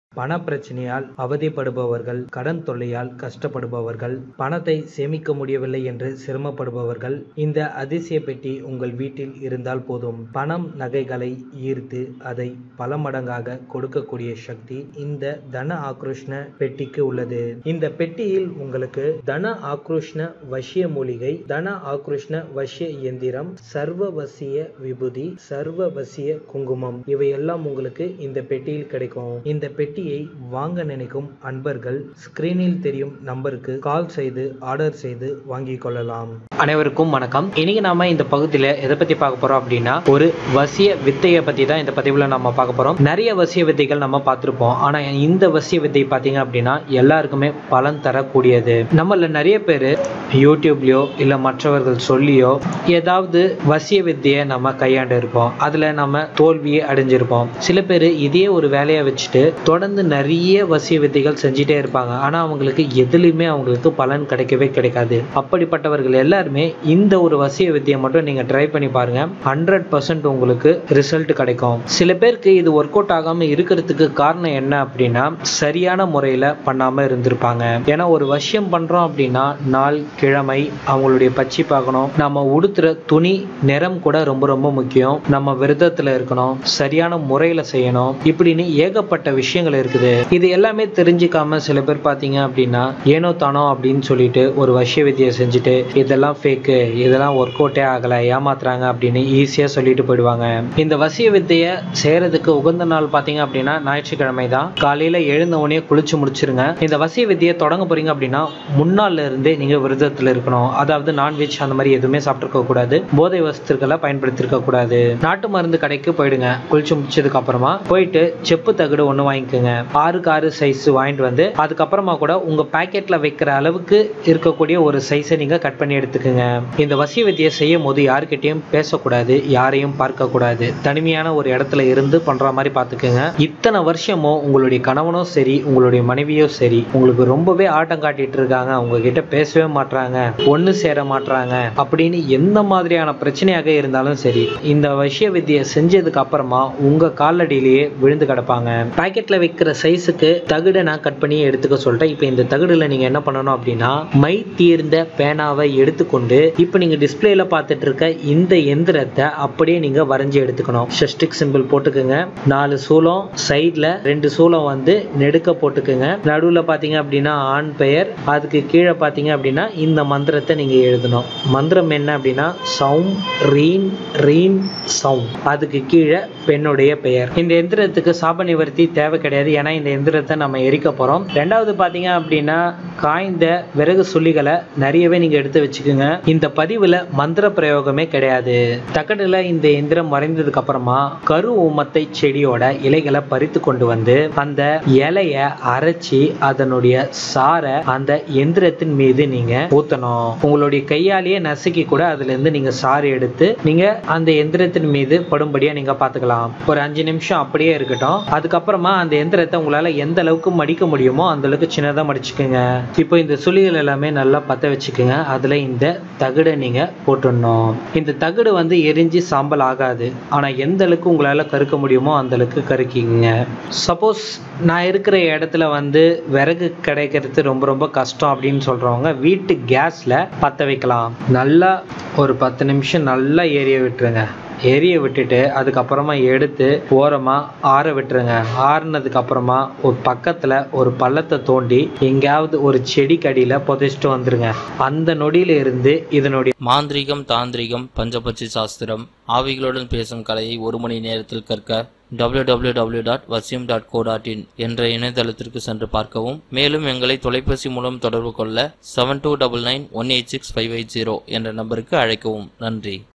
பண பிரச்சனையால் அவதிப்படுபவர்கள் கடன் தொல்லையால் கஷ்டப்படுபவர்கள் பணத்தை சேமிக்க முடியவில்லை என்று சிரமப்படுபவர்கள் இந்த அதிசய பெட்டி உங்கள் வீட்டில் இருந்தால் போதும் பணம் நகைகளை ஈர்த்து அதை பல மடங்காக கொடுக்கக்கூடிய சக்தி இந்த தன ஆக்ரோஷ்ண பெட்டிக்கு உள்ளது இந்த பெட்டியில் உங்களுக்கு தன ஆக்ரோஷ்ண வசிய மூலிகை தன ஆக்ரோஷ்ண வசிய இயந்திரம் சர்வவசிய விபூதி சர்வவசிய குங்குமம் இவையெல்லாம் உங்களுக்கு இந்த பெட்டியில் கிடைக்கும் இந்த பெட்டியை வாங்க நினைக்கும் அன்பர்கள் ஸ்கிரீனில் தெரியும் நம்பருக்கு கால் செய்து ஆர்டர் செய்து வாங்கிக் கொள்ளலாம் அனைவருக்கும் வணக்கம் இன்னைக்கு நாம இந்த பகுதியில் எதை பத்தி பார்க்க போறோம் அப்படின்னா ஒரு வசிய வித்தையை பத்தி தான் இந்த பதிவுல நம்ம பார்க்க போறோம் நிறைய வசிய வித்தைகள் நம்ம பார்த்திருப்போம் ஆனா இந்த வசிய வித்தை பாத்தீங்க அப்படின்னா எல்லாருக்குமே பலன் தரக்கூடியது நம்மள நிறைய பேர் யூடியூப்லயோ இல்ல மற்றவர்கள் சொல்லியோ ஏதாவது வசிய வித்தையை நம்ம கையாண்டு இருப்போம் அதுல நம்ம தோல்வியை அடைஞ்சிருப்போம் சில பேர் இதே ஒரு வேலையை வச்சுட்டு தொடர்ந்து நிறைய வசிய வித்தைகள் செஞ்சுட்டே இருப்பாங்க ஆனா அவங்களுக்கு எதுலையுமே அவங்களுக்கு பலன் கிடைக்கவே கிடைக்காது அப்படிப்பட்டவர்கள் எல்லாருமே இந்த ஒரு வசிய வித்தையை மட்டும் நீங்க ட்ரை பண்ணி பாருங்க ஹண்ட்ரட் பர்சன்ட் உங்களுக்கு ரிசல்ட் கிடைக்கும் சில பேருக்கு இது ஒர்க் அவுட் ஆகாம இருக்கிறதுக்கு காரணம் என்ன அப்படின்னா சரியான முறையில பண்ணாம இருந்திருப்பாங்க ஏன்னா ஒரு வசியம் பண்றோம் அப்படின்னா நாள் கிழமை அவங்களுடைய பச்சி பார்க்கணும் நம்ம உடுத்துற துணி நிறம் கூட ரொம்ப ரொம்ப முக்கியம் நம்ம விரதத்துல இருக்கணும் சரியான முறையில செய்யணும் இப்படின்னு ஏகப்பட்ட விஷயங்கள் இருக்குது இது எல்லாமே தெரிஞ்சுக்காம சில பேர் பாத்தீங்க அப்படின்னா ஏனோ தானோ அப்படின்னு சொல்லிட்டு ஒரு வசிய வித்தியை செஞ்சுட்டு இதெல்லாம் ஃபேக்கு இதெல்லாம் ஒர்க் அவுட்டே ஆகல ஏமாத்துறாங்க அப்படின்னு ஈஸியா சொல்லிட்டு போயிடுவாங்க இந்த வசிய வித்தையை செய்யறதுக்கு உகந்த நாள் பாத்தீங்க அப்படின்னா ஞாயிற்றுக்கிழமை தான் காலையில எழுந்த உடனே குளிச்சு முடிச்சிருங்க இந்த வசிய வித்தியை தொடங்க போறீங்க அப்படின்னா முன்னாள்ல இருந்தே நீங்க விரதத்துல இருக்கணும் அதாவது நான்வெஜ் அந்த மாதிரி எதுவுமே சாப்பிட்டுருக்க கூடாது போதை வஸ்துக்களை பயன்படுத்திருக்க கூடாது நாட்டு மருந்து கடைக்கு போயிடுங்க குளிச்சு முடிச்சதுக்கு அப்புறமா போயிட்டு செப்பு தகடு ஒண்ணு வாங்கிக்கோங்க ஆறுக்கு ஆறு சைஸ் வாங்கிட்டு வந்து அதுக்கப்புறமா கூட உங்க பாக்கெட்ல வைக்கிற அளவுக்கு இருக்கக்கூடிய ஒரு சைஸை நீங்க கட் பண்ணி எடுத்துக்கோங்க இந்த வசிய வித்தியை செய்யும் போது யாருக்கிட்டையும் பேசக்கூடாது யாரையும் பார்க்க கூடாது தனிமையான ஒரு இடத்துல இருந்து பண்ற மாதிரி பார்த்துக்கோங்க இத்தனை வருஷமும் உங்களுடைய கணவனும் சரி உங்களுடைய மனைவியோ சரி உங்களுக்கு ரொம்பவே ஆட்டம் காட்டிட்டு இருக்காங்க உங்ககிட்ட பேசவே மாட்றாங்க ஒண்ணு சேர மாட்றாங்க அப்படின்னு எந்த மாதிரியான பிரச்சனையாக இருந்தாலும் சரி இந்த விஷய வித்தியை செஞ்சதுக்கு அப்புறமா உங்க காலடியிலேயே விழுந்து கிடப்பாங்க பாக்கெட்ல வைக்கிற சைஸுக்கு தகுடை நான் கட் பண்ணி எடுத்துக்க சொல்லிட்டேன் இப்போ இந்த தகுடுல நீங்க என்ன பண்ணணும் அப்படின்னா மை தீர்ந்த பேனாவை எடுத்துக்கொண்டு இப்போ நீங்க டிஸ்பிளேல பார்த்துட்டு இருக்க இந்த எந்திரத்தை அப்படியே நீங்க வரைஞ்சி எடுத்துக்கணும் ஷஸ்டிக் சிம்பிள் போட்டுக்கோங்க நாலு சூலம் சைட்ல ரெண்டு சூலம் வந்து நெடுக்க போட்டுக்கோங்க நடுவுல பாத்தீங்க அப்படின்னா ஆண் பெயர் அதுக்கு கீழே பாத்தீங்க அப்படின்னா இந்த மந்திரத்தை நீங்க எழுதணும் மந்திரம் என்ன அப்படின்னா சௌம் ரீன் ரீன் சௌம் அதுக்கு கீழே பெண்ணுடைய பெயர் இந்த எந்திரத்துக்கு சாப நிவர்த்தி தேவை கிடையாது ஏன்னா இந்த எந்திரத்தை நம்ம எரிக்க போறோம் ரெண்டாவது பாத்தீங்க அப்படின்னா காய்ந்த விறகு சுள்ளிகளை நிறையவே நீங்க எடுத்து வச்சுக்கோங்க இந்த பதிவுல மந்திர பிரயோகமே கிடையாது தக்கடுல இந்த எந்திரம் வரைந்ததுக்கு அப்புறமா கரு ஊமத்தை செடியோட இலைகளை பறித்து கொண்டு வந்து அந்த இலைய அரைச்சி அதனுடைய சாரை அந்த எந்திரத்தின் மீது நீங்க ஊத்தணும் உங்களுடைய கையாலேயே நசுக்கி கூட அதுல இருந்து நீங்க சாறு எடுத்து நீங்க அந்த எந்திரத்தின் மீது படும்படியா நீங்க பாத்துக்கலாம் ஒரு அஞ்சு நிமிஷம் அப்படியே இருக்கட்டும் அதுக்கப்புறமா அந்த எந்திரத்தை உங்களால எந்த அளவுக்கு மடிக்க முடியுமோ அந்த அளவுக்கு சின்னதா மடிச்சுக்கோங்க இப்போ இந்த சுழிகள் எல்லாமே நல்லா பத்த வச்சுக்கோங்க அதுல இந்த தகடை நீங்க போட்டுடணும் இந்த தகடு வந்து எரிஞ்சு சாம்பல் ஆகாது ஆனா எந்த அளவுக்கு உங்களால கருக்க முடியுமோ அந்த அளவுக்கு கருக்கிங்க சப்போஸ் நான் இருக்கிற இடத்துல வந்து விறகு கிடைக்கிறது ரொம்ப ரொம்ப கஷ்டம் அப்படின்னு சொல்றவங்க வீட்டு கேஸ்ல பத்த வைக்கலாம் நல்லா ஒரு பத்து நிமிஷம் நல்லா ஏரிய விட்டுருங்க எரிய விட்டுட்டு அதுக்கப்புறமா எடுத்து ஓரமாக ஆற விட்டுருங்க ஆறுனதுக்கு அப்புறமா ஒரு பக்கத்தில் ஒரு பள்ளத்தை தோண்டி எங்கேயாவது ஒரு செடிக்கடியில் புதைச்சிட்டு வந்துருங்க அந்த நொடியில இருந்து இதனுடைய மாந்திரீகம் தாந்திரிகம் பஞ்சபட்சி சாஸ்திரம் ஆவிகளுடன் பேசும் கலையை ஒரு மணி நேரத்தில் கற்க www.vasyum.co.in டாட் வசியம் டாட் கோ டாட் இன் என்ற இணையதளத்திற்கு சென்று பார்க்கவும் மேலும் எங்களை தொலைபேசி மூலம் தொடர்பு கொள்ள seven two double nine one eight six five eight zero என்ற நம்பருக்கு அழைக்கவும் நன்றி